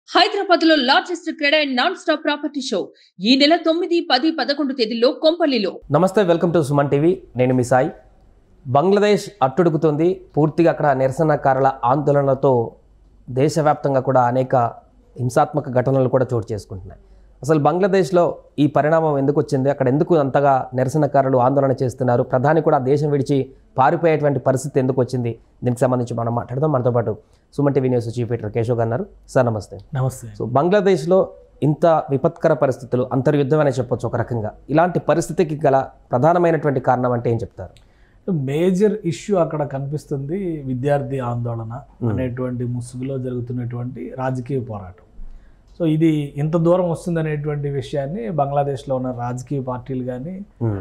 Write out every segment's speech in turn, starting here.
హైదరాబాద్ లో largest CREDAI and non stop property show ఈ నెల తొమ్మిది పది పదకొండు తేదీల్లో కొంపల్లిలో నమస్తే వెల్కమ్ టు సుమన్ టీవీ నేను మీ సాయి బంగ్లాదేశ్ అట్టుడుగుతుంది పూర్తిగా అక్కడ నిరసనకారుల ఆందోళనలతో దేశవ్యాప్తంగా కూడా అనేక హింసాత్మక ఘటనలు కూడా చోటు చేసుకుంటున్నాయి అసలు బంగ్లాదేశ్లో ఈ పరిణామం ఎందుకు వచ్చింది అక్కడ ఎందుకు అంతగా నిరసనకారులు ఆందోళన చేస్తున్నారు ప్రధాని కూడా దేశం విడిచి పారిపోయేటువంటి పరిస్థితి ఎందుకు వచ్చింది దీనికి సంబంధించి మనం మాట్లాడదాం మనతో పాటు Suman TV news chief editor Keshav garu ఉన్నారు సార్ నమస్తే నమస్తే సో బంగ్లాదేశ్లో ఇంత విపత్కర పరిస్థితులు అంతర్యుద్ధం అనే చెప్పొచ్చు ఒక రకంగా ఇలాంటి పరిస్థితికి గల ప్రధానమైనటువంటి కారణం అంటే ఏం చెప్తారు మేజర్ ఇష్యూ అక్కడ కనిపిస్తుంది విద్యార్థి ఆందోళన అనేటువంటి ముసుగులో జరుగుతున్నటువంటి రాజకీయ పోరాటం సో ఇది ఇంత దూరం వస్తుందనేటువంటి విషయాన్ని బంగ్లాదేశ్లో ఉన్న రాజకీయ పార్టీలు కానీ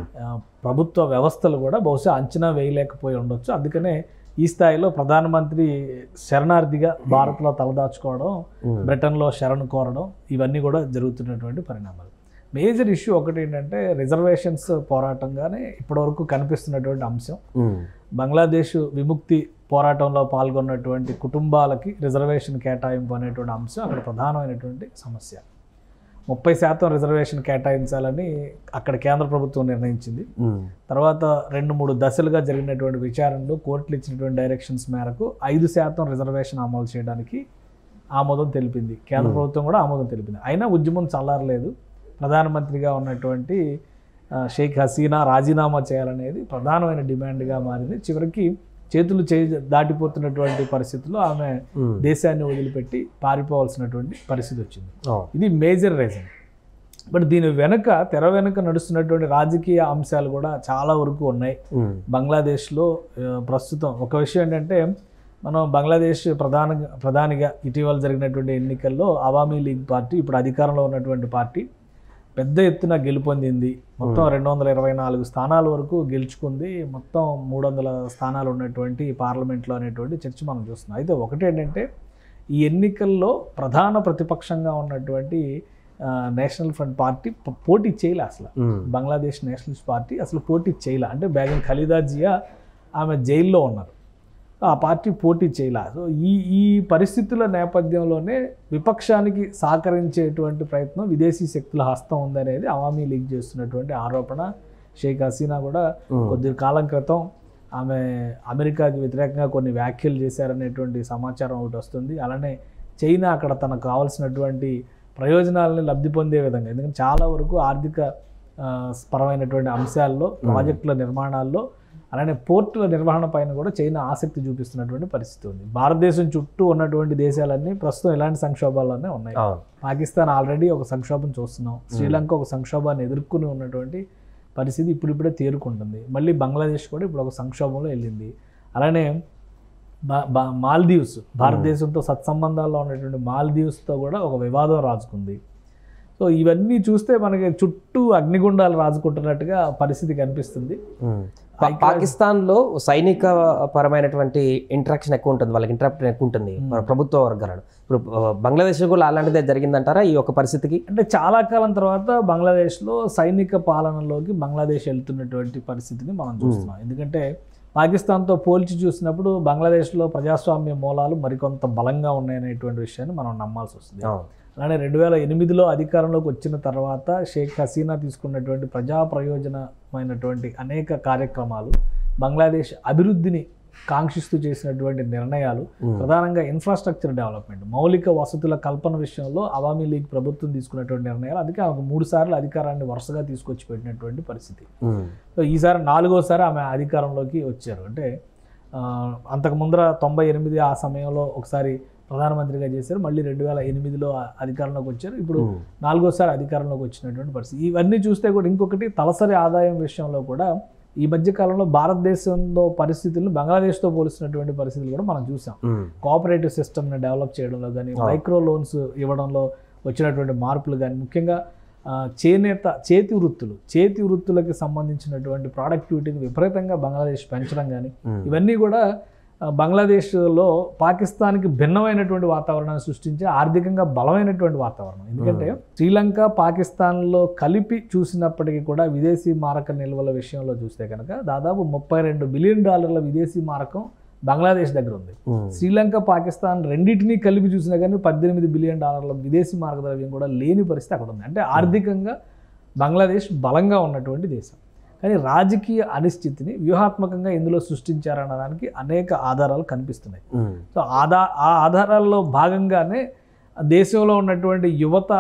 ప్రభుత్వ వ్యవస్థలు కూడా బహుశా అంచనా వేయలేకపోయి ఉండొచ్చు అందుకనే ఈ స్థాయిలో ప్రధానమంత్రి శరణార్థిగా భారత్లో తలదాచుకోవడం బ్రిటన్లో శరణు కోరడం ఇవన్నీ కూడా జరుగుతున్నటువంటి పరిణామాలు మేజర్ ఇష్యూ ఒకటి ఏంటంటే రిజర్వేషన్స్ పోరాటంగానే ఇప్పటివరకు కనిపిస్తున్నటువంటి అంశం బంగ్లాదేశ్ విముక్తి పోరాటంలో పాల్గొన్నటువంటి కుటుంబాలకి రిజర్వేషన్ కేటాయింపు అనేటువంటి అంశం అక్కడ ప్రధానమైనటువంటి సమస్య ముప్పై శాతం రిజర్వేషన్ కేటాయించాలని అక్కడ కేంద్ర ప్రభుత్వం నిర్ణయించింది తర్వాత రెండు మూడు దశలుగా జరిగినటువంటి విచారణలో కోర్టులు ఇచ్చినటువంటి డైరెక్షన్స్ మేరకు ఐదు శాతం రిజర్వేషన్ అమలు చేయడానికి ఆమోదం తెలిపింది కేంద్ర ప్రభుత్వం కూడా ఆమోదం తెలిపింది అయినా ఉద్యమం చల్లారలేదు ప్రధానమంత్రిగా ఉన్నటువంటి ఆ, షేక్ హసీనా రాజీనామా చేయాలనేది ప్రధానమైన డిమాండ్గా మారింది చివరికి చేతులు చేయి దాటిపోతున్నటువంటి పరిస్థితుల్లో ఆమె దేశాన్ని వదిలిపెట్టి పారిపోవాల్సినటువంటి పరిస్థితి వచ్చింది ఇది మేజర్ రీజన్ బట్ దీని వెనుక తెర వెనుక నడుస్తున్నటువంటి రాజకీయ అంశాలు కూడా చాలా వరకు ఉన్నాయి బంగ్లాదేశ్లో ఆ, ప్రస్తుతం ఒక విషయం ఏంటంటే మనం బంగ్లాదేశ్ ప్రధాన ప్రధానిగా ఇటీవల జరిగినటువంటి ఎన్నికల్లో అవామీ లీగ్ పార్టీ ఇప్పుడు అధికారంలో ఉన్నటువంటి పార్టీ పెద్ద ఎత్తున గెలుపొందింది మొత్తం రెండు వందల ఇరవై నాలుగు స్థానాల వరకు గెలుచుకుంది మొత్తం మూడు వందల స్థానాలు ఉన్నటువంటి పార్లమెంట్లో అనేటువంటి చర్చ మనం చూస్తున్నాం అయితే ఒకటి ఏంటంటే ఈ ఎన్నికల్లో ప్రధాన ప్రతిపక్షంగా ఉన్నటువంటి ఆ, నేషనల్ ఫ్రంట్ పార్టీ ప- పోటీ చేయలే అసలు బంగ్లాదేశ్ నేషనలిస్ట్ పార్టీ అసలు పోటీ చేయలే అంటే బేగం ఖలీదా జియా ఆమె జైల్లో ఉన్నారు ఆ పార్టీ పోటీ చేయలే సో ఈ ఈ పరిస్థితుల నేపథ్యంలోనే విపక్షానికి సహకరించేటువంటి ప్రయత్నం విదేశీ శక్తుల హస్తం ఉందనేది అవామీ లీగ్ చేస్తున్నటువంటి ఆరోపణ షేక్ హసీనా కూడా కొద్ది కాలం క్రితం ఆమె అమెరికాకి వ్యతిరేకంగా కొన్ని వ్యాఖ్యలు చేశారనేటువంటి సమాచారం ఒకటి వస్తుంది అలానే చైనా అక్కడ తనకు కావాల్సినటువంటి ప్రయోజనాలని లబ్ధి పొందే విధంగా ఎందుకంటే చాలా వరకు ఆర్థిక ఆ, పరమైనటువంటి అంశాల్లో ప్రాజెక్టుల నిర్మాణాల్లో అలానే పోర్టుల నిర్వహణ పైన కూడా చైనా ఆసక్తి చూపిస్తున్నటువంటి పరిస్థితి ఉంది భారతదేశం చుట్టూ ఉన్నటువంటి దేశాలన్నీ ప్రస్తుతం ఇలాంటి సంక్షోభాల్లోనే ఉన్నాయి పాకిస్తాన్ ఆల్రెడీ ఒక సంక్షోభం చూస్తున్నాం శ్రీలంక ఒక సంక్షోభాన్ని ఎదుర్కొని ఉన్నటువంటి పరిస్థితి ఇప్పుడిప్పుడే తేరుకుంటుంది మళ్ళీ బంగ్లాదేశ్ కూడా ఇప్పుడు ఒక సంక్షోభంలో వెళ్ళింది అలానే బా- బా- మాల్దీవ్స్ భారతదేశంతో సత్సంబంధాల్లో ఉన్నటువంటి మాల్దీవ్స్తో కూడా ఒక వివాదం రాజుకుంది సో ఇవన్నీ చూస్తే మనకి చుట్టూ అగ్నిగుండాలు రాజుకుంటున్నట్టుగా పరిస్థితి కనిపిస్తుంది పా- పాకిస్తాన్లో సైనిక పరమైనటువంటి ఇంటరాక్షన్ ఎక్కువ ఉంటుంది వాళ్ళకి ఇంటరాక్షన్ ఎక్కువ ఉంటుంది ప్ర- ప్రభుత్వ వర్గాలను ఇప్పుడు ఆ, బంగ్లాదేశ్ కూడా అలాంటిదే జరిగిందంటారా ఈ ఒక పరిస్థితికి అంటే చాలా కాలం తర్వాత బంగ్లాదేశ్లో సైనిక పాలనలోకి బంగ్లాదేశ్ వెళ్తున్నటువంటి పరిస్థితిని మనం చూస్తున్నాం ఎందుకంటే పాకిస్తాన్తో పోల్చి చూసినప్పుడు బంగ్లాదేశ్లో ప్రజాస్వామ్య మూలాలు మరికొంత బలంగా ఉన్నాయనేటువంటి విషయాన్ని మనం నమ్మాల్సి వస్తుంది అలానే రెండు వేల ఎనిమిదిలో అధికారంలోకి వచ్చిన తర్వాత షేక్ హసీనా తీసుకున్నటువంటి ప్రజా ప్రయోజనమైనటువంటి అనేక కార్యక్రమాలు బంగ్లాదేశ్ అభివృద్ధిని కాంక్షిస్తూ చేసినటువంటి నిర్ణయాలు ప్రధానంగా ఇన్ఫ్రాస్ట్రక్చర్ డెవలప్మెంట్ మౌలిక వసతుల కల్పన విషయంలో అవామీ లీగ్ ప్రభుత్వం తీసుకున్నటువంటి నిర్ణయాలు అందుకే ఆమెకు మూడు సార్లు అధికారాన్ని వరుసగా తీసుకొచ్చి పెట్టినటువంటి పరిస్థితి సో ఈసారి నాలుగోసారి ఆమె అధికారంలోకి వచ్చారు అంటే ఆ, అంతకు ముందర తొంభై ఎనిమిది ఆ సమయంలో ఒకసారి ప్రధానమంత్రిగా చేశారు మళ్ళీ రెండు వేల ఎనిమిదిలో ఆ- అధికారంలోకి వచ్చారు ఇప్పుడు నాలుగోసారి అధికారంలోకి వచ్చినటువంటి పరిస్థితి ఇవన్నీ చూస్తే కూడా ఇంకొకటి తలసరి ఆదాయం విషయంలో కూడా ఈ మధ్య కాలంలో భారతదేశంలో పరిస్థితులను బంగ్లాదేశ్తో పోలిసినటువంటి పరిస్థితులు కూడా మనం చూసాం కోఆపరేటివ్ సిస్టమ్ని డెవలప్ చేయడంలో కానీ మైక్రో లోన్స్ ఇవ్వడంలో వచ్చినటువంటి మార్పులు కానీ ముఖ్యంగా ఆ, చేనేత చేతి వృత్తులు చేతి వృత్తులకి సంబంధించినటువంటి ప్రొడక్టివిటీని విపరీతంగా బంగ్లాదేశ్ పెంచడం కానీ ఇవన్నీ కూడా ఆ, బంగ్లాదేశ్లో పాకిస్తాన్కి భిన్నమైనటువంటి వాతావరణాన్ని సృష్టించే ఆర్థికంగా బలమైనటువంటి వాతావరణం ఎందుకంటే శ్రీలంక పాకిస్తాన్లో కలిపి చూసినప్పటికీ కూడా విదేశీ మారక నిల్వల విషయంలో చూస్తే కనుక దాదాపు ముప్పై రెండు బిలియన్ డాలర్ల విదేశీ మారకం బంగ్లాదేశ్ దగ్గర ఉంది ఉమ్. శ్రీలంక పాకిస్తాన్ రెండింటినీ కలిపి చూసినా కానీ పద్దెనిమిది బిలియన్ డాలర్ల విదేశీ మార్గద్రవ్యం కూడా లేని పరిస్థితి అక్కడ ఉంది అంటే ఆర్థికంగా బంగ్లాదేశ్ బలంగా ఉన్నటువంటి దేశం కానీ రాజకీయ అనిశ్చితిని వ్యూహాత్మకంగా ఇందులో సృష్టించారనడానికి అనేక ఆధారాలు కనిపిస్తున్నాయి ఉమ్. సో ఆధార ఆ ఆధారాల్లో భాగంగానే ఆ దేశంలో ఉన్నటువంటి యువత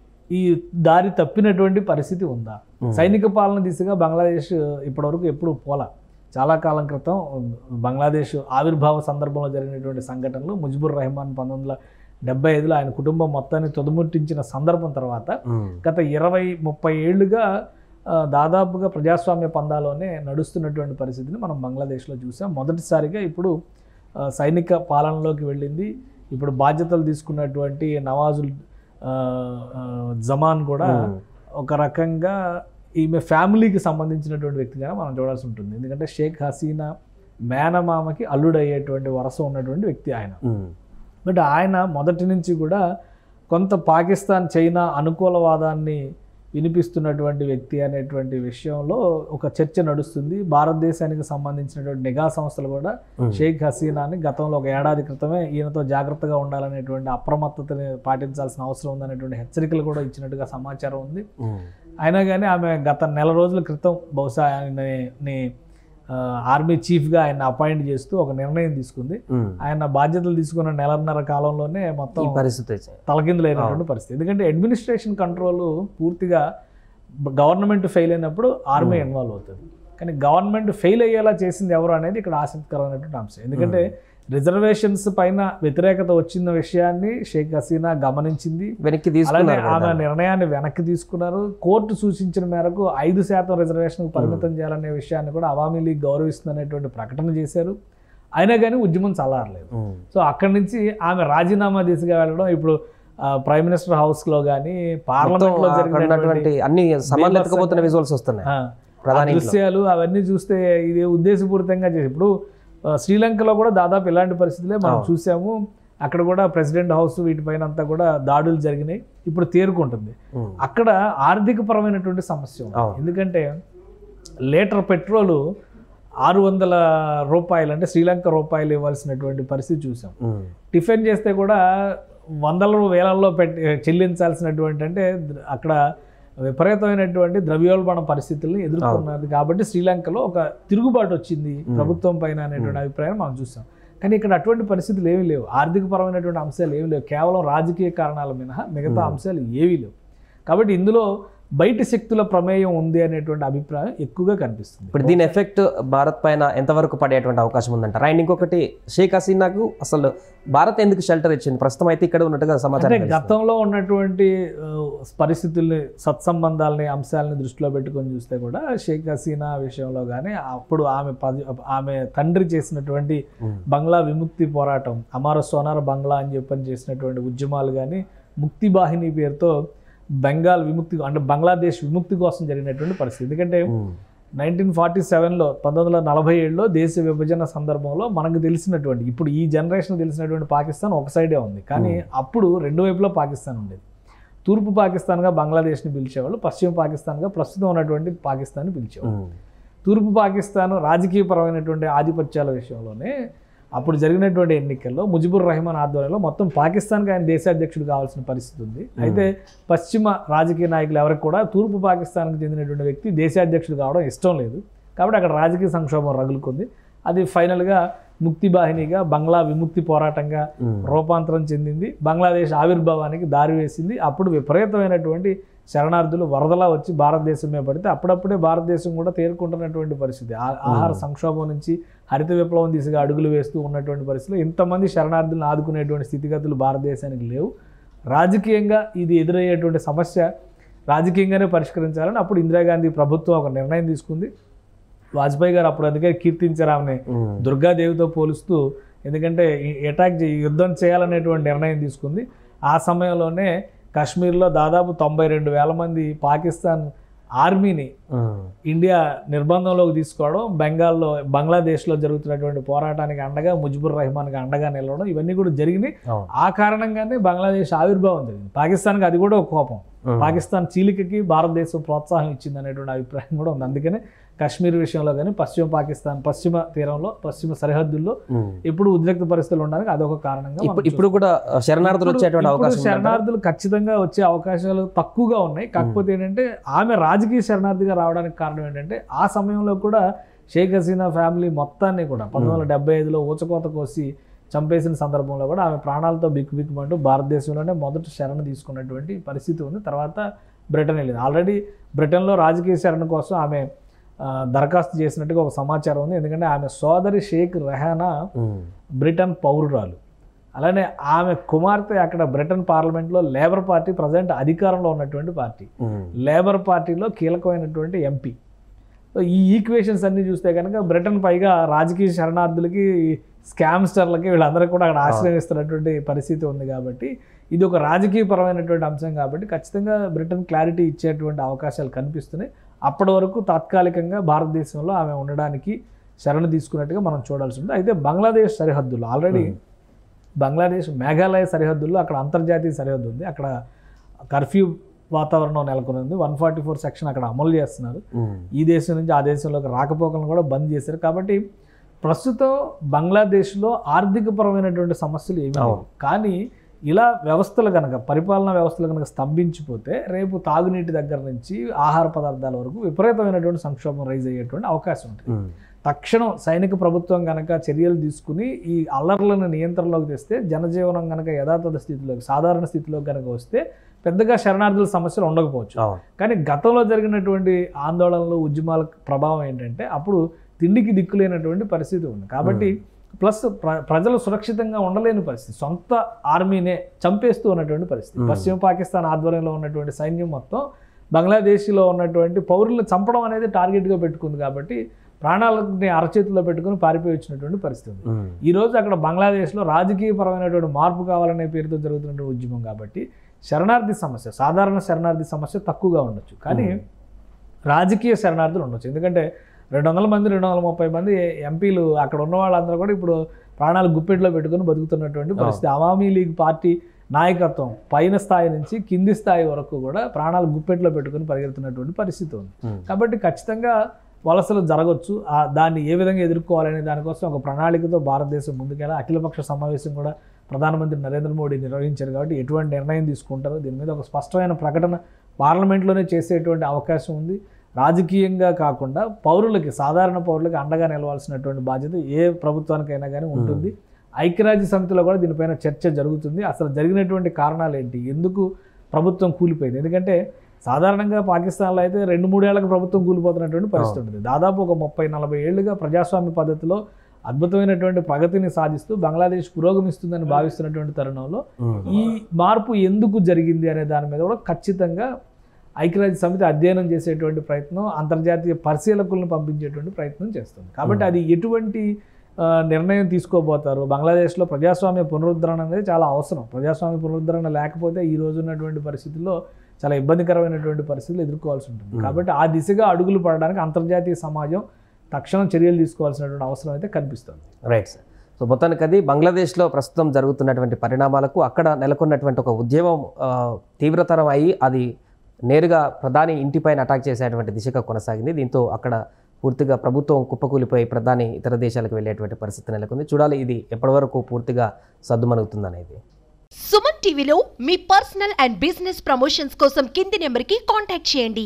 ఈ దారి తప్పినటువంటి పరిస్థితి ఉందా Hmm. సైనిక పాలన దిశగా బంగ్లాదేశ్ ఇప్పటివరకు ఎప్పుడు పోలా చాలా కాలం క్రితం బంగ్లాదేశ్ ఆవిర్భావ సందర్భంలో జరిగినటువంటి సంఘటనలు ముజిబుర్ రెహమాన్ పంతొమ్మిది వందల డెబ్బై ఐదులో ఆయన కుటుంబం మొత్తాన్ని తుదముట్టించిన సందర్భం తర్వాత ఉమ్. గత ఇరవై ముప్పై ఏళ్ళుగా ఆ, దాదాపుగా ప్రజాస్వామ్య పందాలోనే నడుస్తున్నటువంటి పరిస్థితిని మనం బంగ్లాదేశ్లో చూసాం మొదటిసారిగా ఇప్పుడు ఆ, సైనిక పాలనలోకి వెళ్ళింది ఇప్పుడు బాధ్యతలు తీసుకున్నటువంటి నవాజుల్ ఆ, ఆ, జమాన్ కూడా ఉమ్. ఒక రకంగా ఈమె ఫ్యామిలీకి సంబంధించినటువంటి వ్యక్తిగా మనం చూడాల్సి ఉంటుంది ఎందుకంటే షేక్ హసీనా మేనమామకి అల్లుడయ్యేటువంటి వరస ఉన్నటువంటి వ్యక్తి ఆయన ఉమ్. బట్ ఆయన మొదటి నుంచి కూడా కొంత పాకిస్తాన్ చైనా అనుకూలవాదాన్ని వినిపిస్తున్నటువంటి వ్యక్తి అనేటువంటి విషయంలో ఒక చర్చ నడుస్తుంది భారతదేశానికి సంబంధించినటువంటి నిఘా సంస్థలు కూడా ఉమ్. షేక్ హసీనాని గతంలో ఒక ఏడాది క్రితమే ఈయనతో జాగ్రత్తగా ఉండాలనేటువంటి అప్రమత్తతని పాటించాల్సిన అవసరం ఉందనేటువంటి హెచ్చరికలు కూడా ఇచ్చినట్టుగా సమాచారం ఉంది ఉమ్. అయినా కానీ ఆమె గత నెల రోజుల క్రితం బహుశా ఆయనని ఆ, ఆర్మీ చీఫ్గా ఆయన అపాయింట్ చేస్తూ ఒక నిర్ణయం తీసుకుంది ఉమ్. ఆయన బాధ్యతలు తీసుకున్న నెలన్నర కాలంలోనే మొత్తం ఈ పరిస్థితి వచ్చింది తలకిందులైనటువంటి పరిస్థితి ఎందుకంటే అడ్మినిస్ట్రేషన్ కంట్రోల్ పూర్తిగా గవర్నమెంట్ ఫెయిల్ అయినప్పుడు ఆర్మీ ఇన్వాల్వ్ అవుతుంది కానీ గవర్నమెంట్ ఫెయిల్ అయ్యేలా చేసింది ఎవరు అనేది ఇక్కడ ఆసక్తికరమైనటువంటి అంశం ఎందుకంటే రిజర్వేషన్స్ పైన వ్యతిరేకత వచ్చిన విషయాన్ని షేక్ హసీనా గమనించింది వెనక్కి అలానే తీసుకున్నారు ఆమె కదా. నిర్ణయాన్ని వెనక్కి తీసుకున్నారు కోర్టు సూచించిన మేరకు ఐదు శాతం రిజర్వేషన్ పరిమితం చేయాలనే విషయాన్ని కూడా అవామీ లీగ్ గౌరవిస్తుంది అనేటువంటి ప్రకటన చేశారు అయినా కానీ ఉద్యమం చల్లారలేదు ఉమ్. సో అక్కడి నుంచి ఆమె రాజీనామా దిశగా వెళ్ళడం ఇప్పుడు ఆ, ప్రైమ్ మినిస్టర్ హౌస్ లో కానీ పార్లమెంట్ లో మొత్తం అక్కడ జరిగినటువంటి ఉన్నటువంటి అన్ని సమానతకపోతున్న విజువల్స్ వస్తున్నాయి ఆ, ప్రధాని ఆ దృశ్యాలు అవన్నీ చూస్తే ఇది ఉద్దేశపూరితంగా చేసి ఇప్పుడు ఆ, శ్రీలంకలో కూడా దాదాపు ఇలాంటి పరిస్థితులే మనం అవును. చూసాము అక్కడ కూడా ప్రెసిడెంట్ హౌస్ వీటిపైన అంతా కూడా దాడులు జరిగినాయి ఇప్పుడు తేరుకుంటుంది ఉమ్. అక్కడ ఆర్థిక పరమైనటువంటి సమస్య ఉంది అవును. ఎందుకంటే లీటర్ పెట్రోలు ఆరు వందల రూపాయలు అంటే శ్రీలంక రూపాయలు ఇవ్వాల్సినటువంటి పరిస్థితి చూసాం ఉమ్. టిఫిన్ చేస్తే కూడా వందల వేలల్లో పెట్టి చెల్లించాల్సినటువంటి అంటే ద్ర- అక్కడ విపరీతమైనటువంటి ద్రవ్యోల్బణ పరిస్థితుల్ని ఎదుర్కొన్నది కాబట్టి శ్రీలంకలో ఒక తిరుగుబాటు వచ్చింది ప్రభుత్వం పైన అనేటువంటి అభిప్రాయం మనం చూసాం కానీ ఇక్కడ అటువంటి పరిస్థితులు ఏమీ లేవు ఆర్థిక పరమైనటువంటి అంశాలు ఏమీ లేవు కేవలం రాజకీయ కారణాల మినహా మిగతా అంశాలు ఏవీ లేవు కాబట్టి ఇందులో బయటి శక్తుల ప్రమేయం ఉంది అనేటువంటి అభిప్రాయం ఎక్కువగా కనిపిస్తుంది ఇప్పుడు దీని ఎఫెక్ట్ భారత్ పైన ఎంతవరకు పడేటువంటి అవకాశం ఉందంటారు అండ్ ఇంకొకటి షేక్ హసీనాకు అసలు భారత్ ఎందుకు షెల్టర్ ఇచ్చింది ప్రస్తుతం అయితే ఇక్కడ ఉన్నట్టుగా అంటే సమాచారం తెలుస్తుంది. గతంలో ఉన్నటువంటి ఆ, పరిస్థితుల్ని సత్సంబంధాలని అంశాలని దృష్టిలో పెట్టుకొని చూస్తే కూడా షేక్ హసీనా విషయంలో కానీ అప్పుడు ఆమె పది ఆమె తండ్రి చేసినటువంటి ఉమ్. బంగ్లా విముక్తి పోరాటం అమార సోనార్ బంగ్లా అని చెప్పని చేసినటువంటి ఉద్యమాలు కానీ ముక్తి బాహిని పేరుతో బెంగాల్ విముక్తి అంటే బంగ్లాదేశ్ విముక్తి కోసం జరిగినటువంటి పరిస్థితి ఎందుకంటే ఉమ్. నైన్టీన్ ఫార్టీ సెవెన్లో పంతొమ్మిది వందల నలభై ఏడులో దేశ విభజన సందర్భంలో మనకు తెలిసినటువంటి ఇప్పుడు ఈ జనరేషన్ తెలిసినటువంటి పాకిస్తాన్ ఒక సైడే ఉంది కానీ అప్పుడు రెండు వైపులా పాకిస్తాన్ ఉండేది తూర్పు పాకిస్తాన్గా బంగ్లాదేశ్ని పిలిచేవాళ్ళు పశ్చిమ పాకిస్తాన్గా ప్రస్తుతం ఉన్నటువంటి పాకిస్తాన్ని పిలిచేవాళ్ళు ఉమ్. తూర్పు పాకిస్తాన్ రాజకీయపరమైనటువంటి ఆధిపత్యాల విషయంలోనే అప్పుడు జరిగినటువంటి ఎన్నికల్లో ముజిబుర్ రహమాన్ ఆధ్వర్యంలో మొత్తం పాకిస్తాన్కి ఆయన దేశాధ్యక్షుడు కావాల్సిన పరిస్థితి ఉంది అయితే పశ్చిమ రాజకీయ నాయకులు ఎవరికి కూడా తూర్పు పాకిస్తాన్కి చెందినటువంటి వ్యక్తి దేశాధ్యక్షుడు కావడం ఇష్టం లేదు కాబట్టి అక్కడ రాజకీయ సంక్షోభం రగులుకుంది అది ఫైనల్గా ముక్తి బాహినిగా బంగ్లా విముక్తి పోరాటంగా ఉమ్. రూపాంతరం చెందింది బంగ్లాదేశ్ ఆవిర్భావానికి దారి వేసింది అప్పుడు విపరీతమైనటువంటి శరణార్థులు వరదలా వచ్చి భారతదేశం మీద పడితే అప్పుడప్పుడే భారతదేశం కూడా తేరుకుంటున్నటువంటి పరిస్థితి ఆ- ఆహార సంక్షోభం నుంచి హరిత విప్లవం దిశగా అడుగులు వేస్తూ ఉన్నటువంటి పరిస్థితిలో ఇంతమంది శరణార్థులను ఆదుకునేటువంటి స్థితిగతులు భారతదేశానికి లేవు రాజకీయంగా ఇది ఎదురయ్యేటువంటి సమస్య రాజకీయంగానే పరిష్కరించాలని అప్పుడు ఇందిరాగాంధీ ప్రభుత్వం ఒక నిర్ణయం తీసుకుంది వాజ్పేయి గారు అప్పుడు అందుకే కీర్తించారు ఆమెని ఉమ్. దుర్గాదేవితో పోలుస్తూ ఎందుకంటే ఈ అటాక్ చే- యుద్ధం చేయాలనేటువంటి నిర్ణయం తీసుకుంది ఆ సమయంలోనే కాశ్మీర్లో దాదాపు తొంభై రెండు వేల మంది పాకిస్తాన్ ఆర్మీని ఉమ్. ఇండియా నిర్బంధంలోకి తీసుకోవడం బెంగాల్లో బంగ్లాదేశ్లో జరుగుతున్నటువంటి పోరాటానికి అండగా ముజిబుర్ రెహమాన్కి అండగా నిలవడం ఇవన్నీ కూడా జరిగినాయి అవును. ఆ కారణంగానే బంగ్లాదేశ్ ఆవిర్భావం జరిగింది పాకిస్తాన్కి అది కూడా ఒక కోపం ఉమ్. పాకిస్తాన్ చీలికకి భారతదేశం ప్రోత్సాహం ఇచ్చింది అనేటువంటి అభిప్రాయం కూడా ఉంది అందుకనే కశ్మీర్ విషయంలో కానీ పశ్చిమ పాకిస్తాన్ పశ్చిమ తీరంలో పశ్చిమ సరిహద్దుల్లో ఉమ్. ఇప్పుడు ఉద్రిక్త పరిస్థితులు ఉండడానికి అదొక కారణంగా మనం ఇప్పుడు ఇప్పుడు కూడా శరణార్థులు ఇప్పుడు- వచ్చేటువంటి ఇప్పుడు అవకాశం ఉందంటారా? శరణార్థులు ఖచ్చితంగా వచ్చే అవకాశాలు తక్కువగా ఉన్నాయి కాకపోతే ఏంటంటే ఆమె రాజకీయ శరణార్థిగా రావడానికి కారణం ఏంటంటే ఆ సమయంలో కూడా షేక్ హసీనా ఫ్యామిలీ మొత్తాన్ని కూడా పంతొమ్మిది వందల డెబ్బై ఐదులో ఊచకోత కోసి చంపేసిన సందర్భంలో కూడా ఆమె ప్రాణాలతో బిక్కు బిక్కుమంటూ భారతదేశంలోనే మొదట శరణ తీసుకున్నటువంటి పరిస్థితి ఉంది తర్వాత బ్రిటన్ వెళ్ళింది ఆల్రెడీ బ్రిటన్లో రాజకీయ శరణ కోసం ఆమె ఆ, దరఖాస్తు చేసినట్టుగా ఒక సమాచారం ఉంది ఎందుకంటే ఆమె సోదరి షేక్ రెహానా ఉమ్. బ్రిటన్ పౌరురాలు అలానే ఆమె కుమార్తె అక్కడ బ్రిటన్ పార్లమెంట్లో లేబర్ పార్టీ ప్రజెంట్ అధికారంలో ఉన్నటువంటి పార్టీ ఉమ్. లేబర్ పార్టీలో కీలకమైనటువంటి ఎంపీ సో ఈ ఈక్వేషన్స్ అన్ని చూస్తే కనుక బ్రిటన్ పైగా రాజకీయ శరణార్థులకి స్కామ్స్టర్లకి వీళ్ళందరికీ కూడా అక్కడ ఆశ్రయిస్తున్నటువంటి పరిస్థితి ఉంది కాబట్టి ఇది ఒక రాజకీయపరమైనటువంటి అంశం కాబట్టి ఖచ్చితంగా బ్రిటన్ క్లారిటీ ఇచ్చేటువంటి అవకాశాలు కనిపిస్తున్నాయి అప్పటి వరకు తాత్కాలికంగా భారతదేశంలో ఆమె ఉండడానికి శరణ తీసుకున్నట్టుగా మనం చూడాల్సి ఉంది అయితే బంగ్లాదేశ్ సరిహద్దులు ఆల్రెడీ బంగ్లాదేశ్ మేఘాలయ సరిహద్దుల్లో అక్కడ అంతర్జాతీయ సరిహద్దు ఉంది అక్కడ కర్ఫ్యూ వాతావరణం నెలకొని ఉంది వన్ ఫార్టీ ఫోర్ సెక్షన్ అక్కడ అమలు చేస్తున్నారు ఉమ్. ఈ దేశం నుంచి ఆ దేశంలోకి రాకపోకలను కూడా బంద్ చేశారు కాబట్టి ప్రస్తుతం బంగ్లాదేశ్లో ఆర్థికపరమైనటువంటి సమస్యలు ఏమి లేవు అవును. కానీ ఇలా వ్యవస్థలు కనుక పరిపాలనా వ్యవస్థలు కనుక స్తంభించిపోతే రేపు తాగునీటి దగ్గర నుంచి ఆహార పదార్థాల వరకు విపరీతమైనటువంటి సంక్షోభం రైజ్ అయ్యేటువంటి అవకాశం ఉంటుంది ఉమ్. తక్షణం సైనిక ప్రభుత్వం కనుక చర్యలు తీసుకుని ఈ అల్లర్లను నియంత్రణలోకి తెస్తే జనజీవనం కనుక యథాతథ స్థితిలోకి సాధారణ స్థితిలోకి కనుక వస్తే పెద్దగా శరణార్థుల సమస్యలు ఉండకపోవచ్చు అవును కానీ గతంలో జరిగినటువంటి ఆందోళనలు ఉద్యమాల ప్రభావం ఏంటంటే అప్పుడు తిండికి దిక్కులేనటువంటి పరిస్థితి ఉంది కాబట్టి ప్లస్ ప్ర ప్రజలు సురక్షితంగా ఉండలేని పరిస్థితి సొంత ఆర్మీనే చంపేస్తూ ఉన్నటువంటి పరిస్థితి Hmm. పశ్చిమ పాకిస్తాన్ ఆధ్వర్యంలో ఉన్నటువంటి సైన్యం మొత్తం బంగ్లాదేశ్లో ఉన్నటువంటి పౌరులను చంపడం అనేది టార్గెట్గా పెట్టుకుంది కాబట్టి ప్రాణాలని అరచేతిలో పెట్టుకుని పారిపోయి వచ్చినటువంటి పరిస్థితి ఉంది ఉమ్. ఈ రోజు అక్కడ బంగ్లాదేశ్లో రాజకీయపరమైనటువంటి మార్పు కావాలనే పేరుతో జరుగుతున్నటువంటి ఉద్యమం కాబట్టి శరణార్థి సమస్య సాధారణ శరణార్థి సమస్య తక్కువగా ఉండొచ్చు కానీ Hmm. రాజకీయ శరణార్థులు ఉండొచ్చు ఎందుకంటే రెండు వందల మంది రెండు వందల ముప్పై మంది ఎంపీలు అక్కడ ఉన్న వాళ్ళందరూ కూడా ఇప్పుడు ప్రాణాలు గుప్పెట్లో పెట్టుకుని బతుకుతున్నటువంటి పరిస్థితి అవామీ లీగ్ పార్టీ నాయకత్వం పైన స్థాయి నుంచి కింది స్థాయి వరకు కూడా ప్రాణాలు గుప్పెట్లో పెట్టుకుని పరిగెడుతున్నటువంటి పరిస్థితి ఉంది ఉమ్. కాబట్టి ఖచ్చితంగా వలసలు జరగవచ్చు ఆ దాన్ని ఏ విధంగా ఎదుర్కోవాలనే దానికోసం ఒక ప్రణాళికతో భారతదేశం ముందుకెళ్ళి అఖిలపక్ష సమావేశం కూడా ప్రధానమంత్రి నరేంద్ర మోడీ నిర్వహించారు కాబట్టి ఎటువంటి నిర్ణయం తీసుకుంటారో దీని మీద ఒక స్పష్టమైన ప్రకటన పార్లమెంట్లోనే చేసేటువంటి అవకాశం ఉంది రాజకీయంగా కాకుండా పౌరులకి సాధారణ పౌరులకి అండగా నిలవాల్సినటువంటి బాధ్యత ఏ ప్రభుత్వానికైనా కానీ ఉంటుంది ఐక్యరాజ్య సమితిలో కూడా దీనిపైన చర్చ జరుగుతుంది అసలు జరిగినటువంటి కారణాలు ఏంటి ఎందుకు ప్రభుత్వం కూలిపోయింది ఎందుకంటే సాధారణంగా పాకిస్తాన్లో అయితే రెండు మూడేళ్లకు ప్రభుత్వం కూలిపోతున్నటువంటి పరిస్థితి ఉంటుంది దాదాపు ఒక ముప్పై నలభై ఏళ్ళుగా ప్రజాస్వామ్య పద్ధతిలో అద్భుతమైనటువంటి ప్రగతిని సాధిస్తూ బంగ్లాదేశ్ పురోగమిస్తుందని భావిస్తున్నటువంటి తరుణంలో ఉమ్. ఈ మార్పు ఎందుకు జరిగింది అనే దాని మీద కూడా ఖచ్చితంగా ఐక్యరాజ్య సమితి అధ్యయనం చేసేటువంటి ప్రయత్నం అంతర్జాతీయ పరిశీలకులను పంపించేటువంటి ప్రయత్నం చేస్తుంది కాబట్టి అది ఎటువంటి ఆ, నిర్ణయం తీసుకోబోతారు బంగ్లాదేశ్లో ప్రజాస్వామ్య పునరుద్ధరణ అనేది చాలా అవసరం ప్రజాస్వామ్య పునరుద్ధరణ లేకపోతే ఈ రోజు ఉన్నటువంటి పరిస్థితుల్లో చాలా ఇబ్బందికరమైనటువంటి పరిస్థితులు ఎదుర్కోవాల్సి ఉంటుంది కాబట్టి ఆ దిశగా అడుగులు పడడానికి అంతర్జాతీయ సమాజం తక్షణం చర్యలు తీసుకోవాల్సినటువంటి అవసరం అయితే కనిపిస్తుంది రైట్ సార్ సో మొత్తానికి అది బంగ్లాదేశ్లో ప్రస్తుతం జరుగుతున్నటువంటి పరిణామాలకు అక్కడ నెలకొన్నటువంటి ఒక ఉద్యమం ఆ, తీవ్రతరం అయ్యి అది నేరుగా ప్రధాని ఇంటిపైన అటాక్ చేసేటువంటి దిశగా కొనసాగింది దీంతో అక్కడ పూర్తిగా ప్రభుత్వం కుప్పకూలిపోయి ప్రధాని ఇతర దేశాలకు వెళ్ళేటువంటి పరిస్థితి నెలకొంది చూడాలి ఇది ఎప్పటి వరకు పూర్తిగా సద్దుమణుగుతుందనేది సుమన్ టీవీలో మీ పర్సనల్ అండ్ బిజినెస్ ప్రమోషన్స్ కోసం కింది నెంబర్కి కాంటాక్ట్ చేయండి